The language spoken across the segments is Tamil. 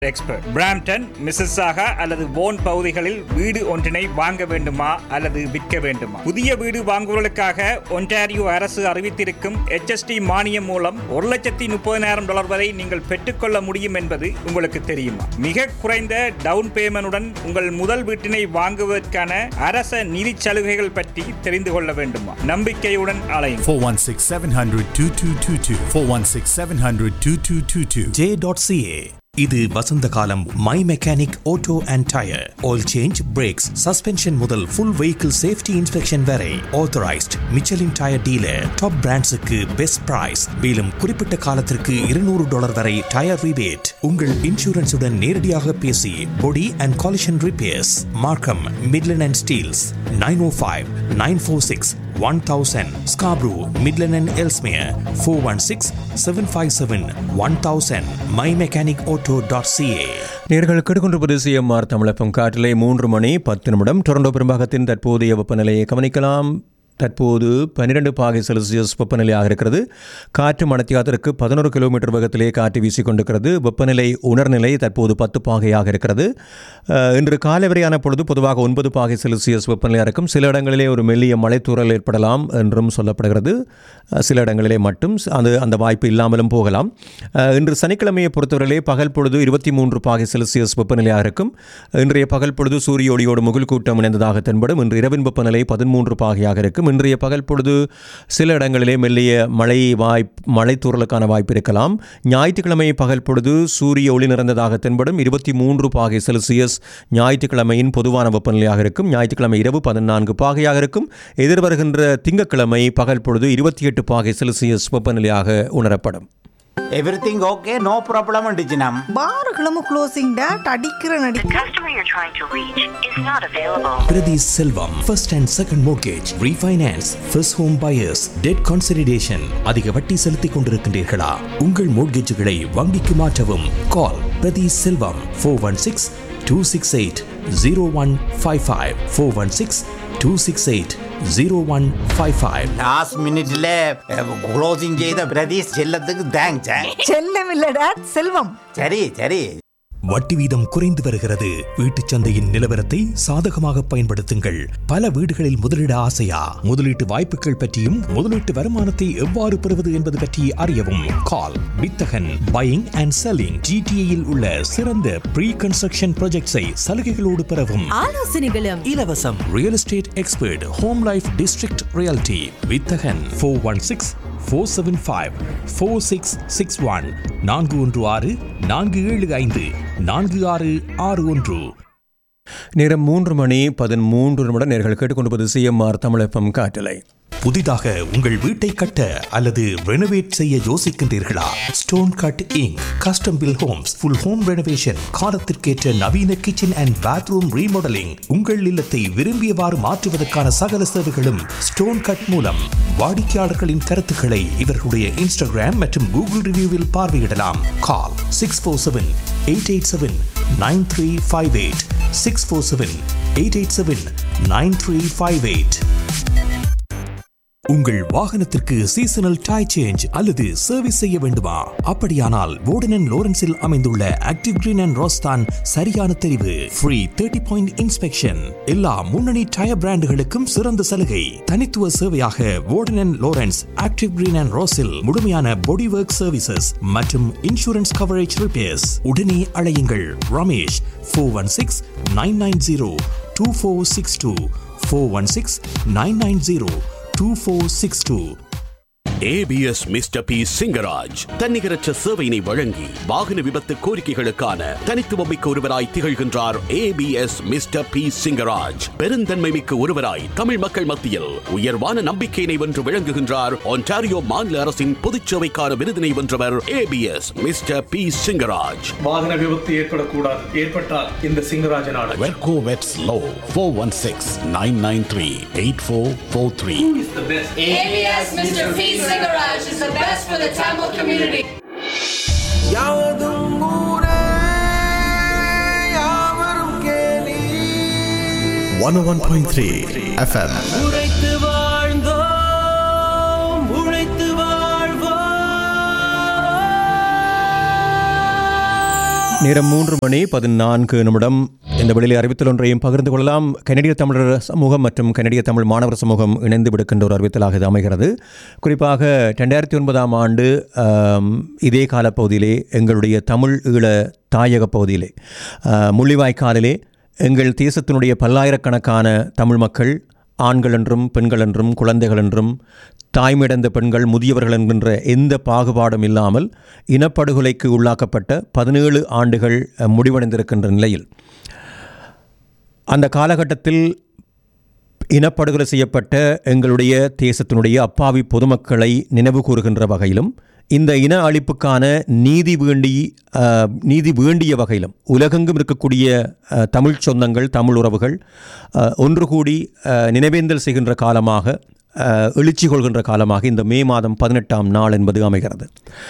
எக்ஸ்பர்ட் பிராம்டன் மிஸ்ஸஸாக அல்லது போன் பகுதிகளில் வீடு ஒன்றினை வாங்க வேண்டுமா அல்லது விற்க வேண்டுமா புதிய வீடு வாங்குவதற்காக ஒன்டாரியோ அரசு அறிவித்திருக்கும் HST மானியம் மூலம் ஒரு லட்சத்தி முப்பதினாயிரம் டாலர் வரை நீங்கள் பெற்றுக்கொள்ள முடியும் என்பது உங்களுக்கு தெரியுமா மிக குறைந்த டவுன் பேமெண்டுடன் உங்கள் முதல் வீட்டினை வாங்குவதற்கான அரச நிதி சலுகைகள் பற்றி தெரிந்து கொள்ள வேண்டுமா நம்பிக்கையுடன் அலையும் 416 700 2222. 416 700 2222. J.ca இது வசந்த காலம் my mechanic auto and tyre oil change brakes suspension முதல் ஃபுல் வெஹிக்கிள் சேஃப்டி இன்ஸ்பெக்ஷன் வரை authorised Michelin tyre dealer top பிராண்ட்ஸுக்கு பெஸ்ட் பிரைஸ் மேலும் குறிப்பிட்ட காலத்திற்கு இருநூறு டாலர் வரை டயர் ரிபேட் உங்கள் இன்சூரன்ஸுடன் நேரடியாக பேசி body and collision repairs Markham Midland and Steeles nine O five nine four six one thousand Scarborough Midland and Ellesmere four one six seven five seven one thousand my mechanic auto dot CA நேர்கள் கெடுகொண்டிருப்பது சிஎம்ஆர் தமிழப்பம் காற்றிலே மூன்று மணி பத்து நிமிடம் டொரண்டோ பெரும்பாகத்தின் தற்போதைய வெப்பநிலையை கவனிக்கலாம் தற்போது பன்னிரண்டு பாகை செல்சியஸ் வெப்பநிலையாக இருக்கிறது காற்று மணத்தியாத்திற்கு பதினோரு கிலோமீட்டர் வேகத்திலே காற்று வீசிக்கொண்டிருக்கிறது வெப்பநிலை உணர்நிலை தற்போது பத்து பாகையாக இருக்கிறது அஹ், இன்று காலை வரையான பொழுது பொதுவாக ஒன்பது பாகை செல்சியஸ் வெப்பநிலையாக இருக்கும் சில இடங்களிலே ஒரு மெல்லிய மழைத்தூறல் ஏற்படலாம் என்றும் சொல்லப்படுகிறது அஹ், சில இடங்களிலே மட்டும் அது அந்த வாய்ப்பு இல்லாமலும் போகலாம் அஹ், இன்று சனிக்கிழமையை பொறுத்தவரையிலே பகல் பொழுது இருபத்தி மூன்று பாகை செல்சியஸ் வெப்பநிலையாக இருக்கும் இன்றைய பகல் பொழுது சூரிய ஒளியோடு முகில் கூட்டம் இணைந்ததாக தென்படும் இன்று இரவின் வெப்பநிலை பதிமூன்று பாகையாக இருக்கும் இன்றைய பகல் பொழுது சில இடங்களிலே மெல்லிய மழை வாய்ப் மழைத்தூறலுக்கான வாய்ப்பு இருக்கலாம் ஞாயிற்றுக்கிழமை பகல் பொழுது சூரிய ஒளி நிறைந்ததாக தென்படும் இருபத்தி மூன்று பாகை செல்சியஸ் ஞாயிற்றுக்கிழமையின் பொதுவான வெப்பநிலையாக இருக்கும் ஞாயிற்றுக்கிழமை இரவு பதினான்கு பாகையாக இருக்கும் எதிர்வருகின்ற திங்கட்கிழமை பகல் பொழுது இருபத்தி எட்டு பாகை செல்சியஸ் வெப்பநிலையாக உணரப்படும் எவ்ரிதிங் ஓகே நோ ப்ராப்ளம் டிஜினம் பார்களும் க்ளோசிங் டேட் அடிக்கிற The நடிக்க customer you're trying to reach is not available. Prathi Selvam first and second mortgage refinance first home buyers debt consolidation அதிக வட்டி செலுத்திக் கொண்டிருக்கின்றீர்களா உங்கள் மோர்கேஜுகளை வங்கிக்கு மாற்றவும் call Prathi Selvam four one six two six eight zero one five five four one six two six eight zero one five five last மினிட்ல க்ளோசிங் செய்த பிரதீஷ் செல்லத்துக்கு தேங்க்ஸ் செல்லம் இல்ல டேட் செல்வம் சரி சரி வட்டி வீதம் குறைந்து வருகிறது வீட்டுச் சந்தையின் நிலவரத்தை சாதகமாக பயன்படுத்துங்கள் பல வீடுகளில் முதலீட ஆசையா முதலீட்டு வாய்ப்புகள் பற்றியும் முதலீட்டு வருமானத்தை எவ்வாறு பெறுவது என்பது பற்றி அறியவும் கால் வித்தகன் பையிங் அண்ட் செல்லிங் ஜிடிஏயில் உள்ள சிறந்த ப்ரீ கன்ஸ்ட்ரக்ஷன் ப்ராஜெக்ட்ஸை சலுகைகளோடு பெறவும் ஆலோசனைகளும் இலவசம் real estate expert home life district realty Vithagan four one six four seven five four six six one நான்கு ஒன்று ஆறு நான்கு ஏழு ஐந்து நான்கு ஆறு ஆறு ஒன்று நேரம் மூன்று மணி பதிமூன்று நிமிடம் நேர்கள் கேட்டுக்கொண்டிருப்பது சிஎம்ஆர் தமிழப்பம் காற்றலை புதிதாக உங்கள் வீட்டை கட்ட அல்லது ரெனோவேட் செய்ய யோசிக்கின்றீர்களா stone cutting custom built homes full home renovation காலத்திற்கேற்ற நவீன கிச்சன் அண்ட் பாத்ரூம் ரீமாடலிங் உங்கள் இல்லத்தை விரும்பியவாறு மாற்றுவதற்கான சகல சேவைகளும் ஸ்டோன் கட் மூலம் வாடிக்கையாளர்களின் கருத்துக்களை இவர்களுடைய இன்ஸ்டாகிராம் மற்றும் கூகுள் ரிவ்யூவில் பார்வையிடலாம் call six four seven eight eight seven nine three five eight six four seven eight eight seven nine three five eight உங்கள் வாகனத்திற்கு சீசனல் டை சேஞ்ச் அல்லது சர்வீஸ் செய்ய வேண்டுமா அப்படியானால் வோர்டன் லோரன்ஸில் அமைந்துள்ள ஆக்டிவ் கிரீன் அண்ட் ரோஸ்தான் சரியான தெரிவு ஃப்ரீ தேர்ட்டி பாயிண்ட் இன்ஸ்பெக்ஷன் எல்லா முன்னணி டயர் பிராண்டுகளுக்கும் சிறந்த சலுகை தனித்துவ சேவையாக Warden Lawrence active green and ரோஸில் முழுமையான பாடி ஒர்க் சர்வீசஸ் மற்றும் இன்சூரன்ஸ் கவரேஜ் ரிப்பேர்ஸ் உடனே அழையுங்கள் Ramesh four one six nine nine zero two four six two four one six nine nine zero 2462. ABS mister P Singaraj தன்னிகரற்ற சேவையினை வழங்கி வாகன விபத்து கோரிக்கைகளுக்கான தனித்துவமிக்க ஒருவராய் திகழ்கின்றார் ஏபிஎஸ் மிஸ்டர் பி சிங்கராஜ் பெருந்தன்மை மிக்க ஒருவராய் தமிழ் மக்கள் மத்தியில் உயர்வான நம்பிக்கையினை வென்று விளங்குகின்றார் ஒன்டாரியோ மாநில அரசின் பொதுச்சேவைக்கான விருதினை வென்றவர் ஏபிஎஸ் மிஸ்டர் பி சிங்கராஜ் வாகன விபத்து ஏற்படக்கூடாது ஏற்பட்டால் இந்த சிங்கராஜ நாடு வெர்கோ வெட்ஸ் லோ four one six nine nine three eight four four three ABS Mr. P. Garage is the best for the Tamil community. யாவதும் ஊரே யாவரும் கேலி 101.3 FM. உழைத்து வாழ்ந்தோம் உழைத்து வாழ்வோம் நேரம் மூன்று மணி பதினான்கு நிமிடம் இந்த வெளியில் அறிவித்தல் ஒன்றையும் பகிர்ந்து கொள்ளலாம் கனடிய தமிழர் சமூகம் மற்றும் கனடிய தமிழ் மாணவர் சமூகம் இணைந்து விடுக்கின்ற ஒரு அறிவித்தலாக இது அமைகிறது குறிப்பாக ரெண்டாயிரத்தி ஒன்பதாம் ஆண்டு ஆம், இதே காலப்பகுதியிலே எங்களுடைய தமிழ் ஈழ தாயக பகுதியிலே ஆ, முள்ளிவாய்க்காலிலே எங்கள் தேசத்தினுடைய பல்லாயிரக்கணக்கான தமிழ் மக்கள் ஆண்கள் என்றும் பெண்கள் என்றும் குழந்தைகள் என்றும் தாய்மையடைந்த பெண்கள் முதியவர்கள் என்கின்ற எந்த பாகுபாடும் இல்லாமல் இனப்படுகொலைக்கு உள்ளாக்கப்பட்ட பதினேழு ஆண்டுகள் அஹ், முடிவடைந்திருக்கின்ற நிலையில் அந்த காலகட்டத்தில் இனப்படுகொலை செய்யப்பட்ட எங்களுடைய தேசத்தினுடைய அப்பாவி பொதுமக்களை நினைவு கூறுகின்ற வகையிலும் இந்த இன அழிப்புக்கான நீதி வேண்டி அஹ், நீதி வேண்டிய வகையிலும் உலகெங்கும் இருக்கக்கூடிய அஹ், தமிழ் சொந்தங்கள் தமிழ் உறவுகள் அஹ், ஒன்று கூடி அஹ், நினைவேந்தல் செய்கின்ற காலமாக அஹ், எழுச்சி கொள்கின்ற காலமாக இந்த மே மாதம் பதினெட்டாம் நாள் என்பது அமைகிறது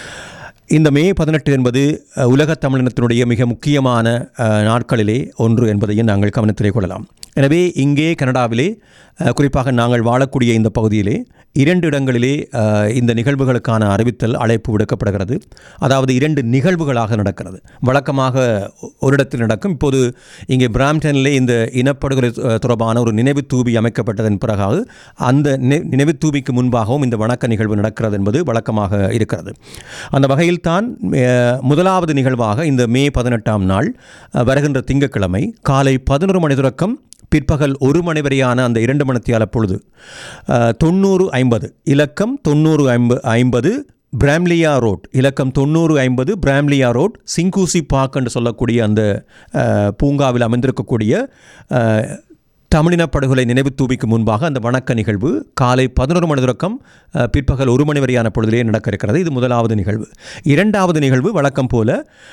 இந்த மே பதினெட்டு என்பது அஹ், உலகத் தமிழினத்தினுடைய மிக முக்கியமான அஹ், நாட்களிலே ஒன்று என்பதையும் நாங்கள் கவனத்திலே கொள்ளலாம் எனவே இங்கே கனடாவிலே அஹ், குறிப்பாக நாங்கள் வாழக்கூடிய இந்த பகுதியிலே இரண்டு இடங்களிலே அஹ், இந்த நிகழ்வுகளுக்கான அறிவித்தல் அழைப்பு விடுக்கப்படுகிறது அதாவது இரண்டு நிகழ்வுகளாக நடக்கிறது வழக்கமாக ஒரு இடத்தில் நடக்கும் இப்போது இங்கே பிராம்டனிலே இந்த இனப்படுகொலை அஹ், தொடர்பான ஒரு நினைவு தூபி அமைக்கப்பட்டதன் பிறகு அந்த நினை- நினைவு தூபிக்கு முன்பாகவும் இந்த வணக்க நிகழ்வு நடக்கிறது என்பது வழக்கமாக இருக்கிறது அந்த வகையில்தான் அஹ், முதலாவது நிகழ்வாக இந்த மே பதினெட்டாம் நாள் அஹ், வருகின்ற திங்கட்கிழமை காலை பதினொரு மணி தொடக்கம் பிற்பகல் ஒரு மணி வரையான அந்த இரண்டு மணித்தியால பொழுது அஹ், தொண்ணூறு ஐம்பது இலக்கம் தொண்ணூறு ஐம்ப ஐம்பது பிராம்லியா ரோட் இலக்கம் தொண்ணூறு ஐம்பது பிராம்லியா ரோட் சிங்கூசி பார்க் என்று சொல்லக்கூடிய அந்த அஹ், பூங்காவில் அமைந்திருக்கக்கூடிய அஹ், தமிழின படுகொலை நினைவு தூபிக்கு முன்பாக அந்த வணக்க நிகழ்வு காலை பதினொரு மணி தொடக்கம் அஹ், பிற்பகல் ஒரு மணி வரையான பொழுதிலே நடக்க இருக்கிறது இது முதலாவது நிகழ்வு இரண்டாவது நிகழ்வு வழக்கம் போல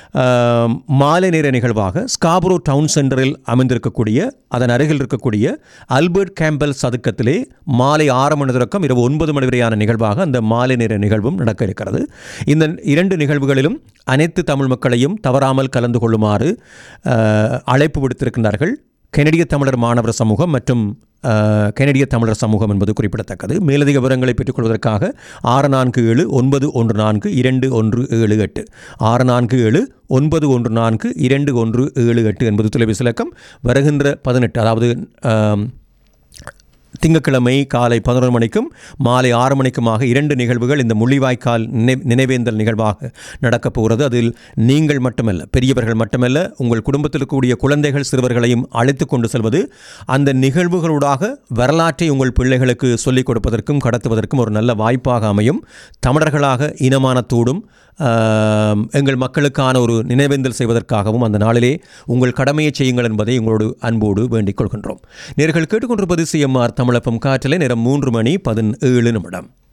அஹ், மாலை நேர நிகழ்வாக ஸ்காபரோ டவுன் சென்டரில் அமைந்திருக்கக்கூடிய அதன் அருகில் இருக்கக்கூடிய அல்பர்ட் கேம்பல் சதுக்கத்திலே மாலை ஆறு மணி தொடக்கம் இரவு ஒன்பது மணி வரையான நிகழ்வாக அந்த மாலை நேர நிகழ்வும் நடக்க இருக்கிறது இந்த இரண்டு நிகழ்வுகளிலும் அனைத்து தமிழ் மக்களையும் தவறாமல் கலந்து கொள்ளுமாறு அஹ், அழைப்பு விடுத்திருக்கின்றார்கள் கெனடிய தமிழர் மாணவர் சமூகம் மற்றும் அஹ், கெனடிய தமிழர் சமூகம் என்பது குறிப்பிடத்தக்கது மேலதிக விவரங்களை பெற்றுக்கொள்வதற்காக ஆறு நான்கு ஏழு ஒன்பது ஒன்று நான்கு இரண்டு ஒன்று ஏழு எட்டு ஆறு நான்கு ஏழு ஒன்பது ஒன்று நான்கு இரண்டு ஒன்று ஏழு எட்டு என்பது தொலைபேசி இலக்கம் வருகின்ற பதினெட்டு அதாவது அஹ், திங்கட்கிழமை காலை பதினொரு மணிக்கும் மாலை ஆறு மணிக்குமாக இரண்டு நிகழ்வுகள் இந்த முள்ளிவாய்க்கால் நினை நினைவேந்தல் நிகழ்வாக நடக்கப் போகிறது அதில் நீங்கள் மட்டுமல்ல பெரியவர்கள் மட்டுமல்ல உங்கள் குடும்பத்தில் இருக்கக்கூடிய குழந்தைகள் சிறுவர்களையும் அழைத்து கொண்டு செல்வது அந்த நிகழ்வுகளூடாக வரலாற்றை உங்கள் பிள்ளைகளுக்கு சொல்லிக் கொடுப்பதற்கும் கடத்துவதற்கும் ஒரு நல்ல வாய்ப்பாக அமையும் தமிழர்களாக இனமானத்தோடும் ஆம், எங்கள் மக்களுக்கான ஒரு நினைவேந்தல் செய்வதற்காகவும் அந்த நாளிலே உங்கள் கடமையை செய்யுங்கள் என்பதை உங்களோடு அன்போடு வேண்டிக் கொள்கின்றோம் நேர்கள் கேட்டுக்கொண்டிருப்பது சிஎம்ஆர் தமிழப்பம் காற்றிலே நேரம் மூன்று மணி பதினேழு நிமிடம்